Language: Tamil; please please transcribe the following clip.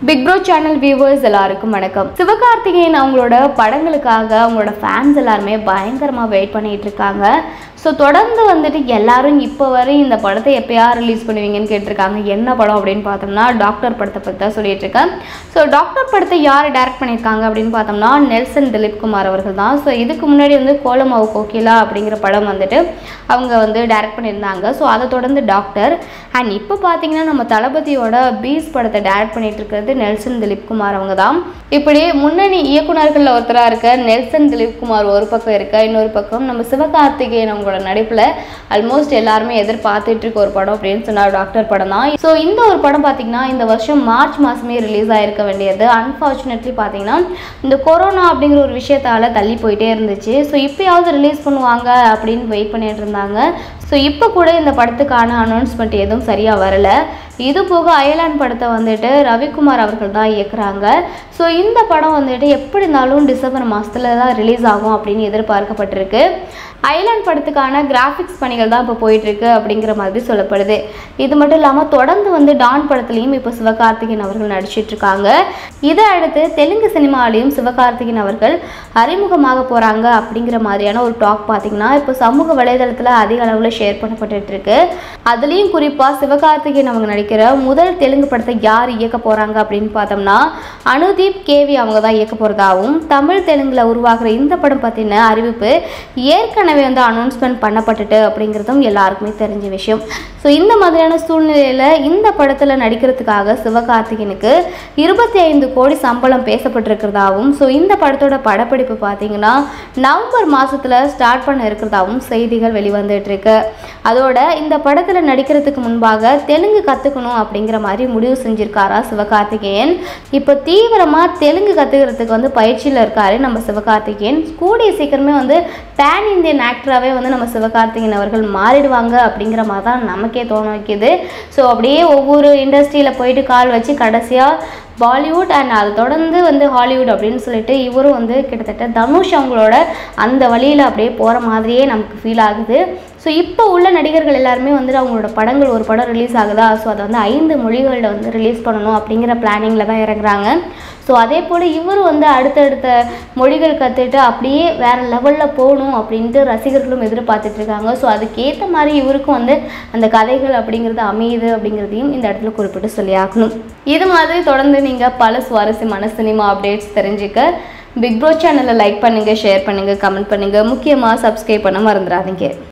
பிக் ப்ரோ சேனல் வியூவர்ஸ் எல்லாருக்கும் வணக்கம் சிவகார்த்திகேயன் அவங்களோட படங்களுக்காக அவங்களோட ஃபேன்ஸ் எல்லாருமே பயங்கரமாக வெயிட் பண்ணிட்டு இருக்காங்க ஸோ தொடர்ந்து வந்துட்டு எல்லாரும் இப்போ வரை இந்த படத்தை எப்போயா ரிலீஸ் பண்ணுவீங்கன்னு கேட்டிருக்காங்க என்ன படம் அப்படின்னு பார்த்தோம்னா டாக்டர் படத்தை பற்றி தான் சொல்லிட்டு இருக்கேன் ஸோ டாக்டர் படத்தை யார் டைரக்ட் பண்ணியிருக்காங்க அப்படின்னு பார்த்தோம்னா நெல்சன் திலீப் குமார் அவர்கள் தான் ஸோ இதுக்கு முன்னாடி வந்து கோலமாவு கோகிலா அப்படிங்கிற படம் வந்துட்டு அவங்க வந்து டைரக்ட் பண்ணியிருந்தாங்க ஸோ அதை தொடர்ந்து டாக்டர் அண்ட் இப்போ பார்த்தீங்கன்னா நம்ம தளபதியோட பீஸ் படத்தை டைரக்ட் பண்ணிட்டு இருக்கிறது நெல்சன் திலீப் குமார் அவங்க தான் இப்படி முன்னணி இயக்குனர்களில் ஒருத்தராக இருக்க நெல்சன் திலீப் குமார் ஒரு பக்கம் இருக்க இன்னொரு பக்கம் நம்ம சிவகார்த்திகேயன் அவங்களோட நடிப்பில் ஆல்மோஸ்ட் எல்லாருமே எதிர்பார்த்துட்டு இருக்க ஒரு படம் அப்படின்னு சொன்னார் டாக்டர் படம் தான் ஸோ இந்த ஒரு படம் பார்த்தீங்கன்னா இந்த வருஷம் மார்ச் மாதமே ரிலீஸ் ஆயிருக்க வேண்டியது அன்ஃபார்ச்சுனேட்லி பார்த்தீங்கன்னா இந்த கொரோனா அப்படிங்கிற ஒரு விஷயத்தால தள்ளி போயிட்டே இருந்துச்சு ஸோ இப்போயாவது ரிலீஸ் பண்ணுவாங்க அப்படின்னு வெயிட் பண்ணிட்டு இருந்தாங்க ஸோ இப்போ கூட இந்த படத்துக்கான அனௌன்ஸ்மெண்ட் எதுவும் சரியாக வரல இது போக அயலான் படத்தை வந்துட்டு ரவிக்குமார் அவர்கள் தான் இயக்குறாங்க ஸோ இந்த படம் வந்துட்டு எப்படி இருந்தாலும் டிசம்பர் மாதத்துல தான் ரிலீஸ் ஆகும் அப்படின்னு எதிர்பார்க்கப்பட்டிருக்கு அயலான் படத்துக்கான கிராஃபிக்ஸ் பணிகள் தான் இப்போ போயிட்டுருக்கு அப்படிங்கிற மாதிரி சொல்லப்படுது இது மட்டும் இல்லாமல் தொடர்ந்து வந்து டான் படத்துலையும் இப்போ சிவகார்த்திகேயன் அவர்கள் நடிச்சிட்டு இருக்காங்க இதை அடுத்து தெலுங்கு சினிமாலையும் சிவகார்த்திகேயன் அவர்கள் அறிமுகமாக போகிறாங்க அப்படிங்கிற மாதிரியான ஒரு டாக் பார்த்தீங்கன்னா இப்போ சமூக வலைதளத்தில் அதிக அளவில் ஷேர் பண்ணப்பட்டுட்டு இருக்கு அதுலேயும் குறிப்பாக சிவகார்த்திகேயன் அவங்க நடிக்கிற முதல் தெலுங்கு படத்தை யார் இயக்க போகிறாங்க அப்படின்னு பார்த்தோம்னா அனுதீப் கேவி அவங்க தான் இயக்க போகிறதாகவும் தமிழ் தெலுங்கில் உருவாகிற இந்த படம் பற்றின அறிவிப்பு ஏற்கனவே வந்து அனௌன்ஸ்மெண்ட் பண்ணப்பட்டுட்டு அப்படிங்கிறதும் எல்லாருக்குமே தெரிஞ்ச விஷயம் ஸோ இந்த மாதிரியான சூழ்நிலையில் இந்த படத்தில் நடிக்கிறதுக்காக சிவகார்த்திகேயனுக்கு இருபத்தி ஐந்து கோடி சம்பளம் பேசப்பட்டிருக்கிறதாவும் ஸோ இந்த படத்தோட படப்பிடிப்பு பார்த்தீங்கன்னா நவம்பர் மாதத்தில் ஸ்டார்ட் பண்ண இருக்கிறதாவும் செய்திகள் வெளிவந்துட்டு இருக்கு அதோட இந்த படத்தில் நடிக்கிறதுக்கு முன்பாக தெலுங்கு கற்றுக்கணும் அப்படிங்கிற மாதிரி முடிவு செஞ்சிருக்காரா சிவகார்த்திகேயன் இப்போ தீவிரமாக தெலுங்கு கற்றுக்கிறதுக்கு வந்து பயிற்சியில் இருக்காரு நம்ம சிவகார்த்திகேயன் கூடிய சீக்கிரமே வந்து பேன் இந்தியன் ஆக்டராகவே வந்து நம்ம சிவகார்த்திகேயன் அவர்கள் மாறிடுவாங்க அப்படிங்கிற மாதிரி தான் நமக்கே தோண வைக்குது ஸோ அப்படியே ஒவ்வொரு இண்டஸ்ட்ரியில் போயிட்டு கால் வச்சு கடைசியாக பாலிவுட் அண்ட் அது தொடர்ந்து வந்து ஹாலிவுட் அப்படின்னு சொல்லிட்டு இவரும் வந்து கிட்டத்தட்ட தனுஷ் அவங்களோட அந்த வழியில் அப்படியே போகிற மாதிரியே நமக்கு ஃபீல் ஆகுது ஸோ இப்போ உள்ள நடிகர்கள் எல்லாருமே வந்துட்டு அவங்களோட படங்கள் ஒரு படம் ரிலீஸ் ஆகுதா ஸோ அதை வந்து ஐந்து மொழிகளில் வந்து ரிலீஸ் பண்ணணும் அப்படிங்கிற பிளானிங்கில் தான் இறங்குறாங்க ஸோ அதே போல் இவரும் வந்து அடுத்தடுத்த மொழிகள் கற்றுட்டு அப்படியே வேறு லெவலில் போகணும் அப்படின்ட்டு ரசிகர்களும் எதிர்பார்த்துட்டு இருக்காங்க ஸோ அதுக்கேற்ற மாதிரி இவருக்கும் வந்து அந்த கதைகள் அப்படிங்கிறது அமையுது அப்படிங்கிறதையும் இந்த இடத்துல குறிப்பிட்டு சொல்லி ஆகணும் இது மாதிரி தொடர்ந்து நீங்கள் பல சுவாரஸ்யமான சினிமா அப்டேட்ஸ் தெரிஞ்சுக்க பிக் ப்ரோ சேனலை லைக் பண்ணுங்கள் ஷேர் பண்ணுங்கள் கமெண்ட் பண்ணுங்கள் முக்கியமாக சப்ஸ்கிரைப் பண்ண மறந்துடாதீங்க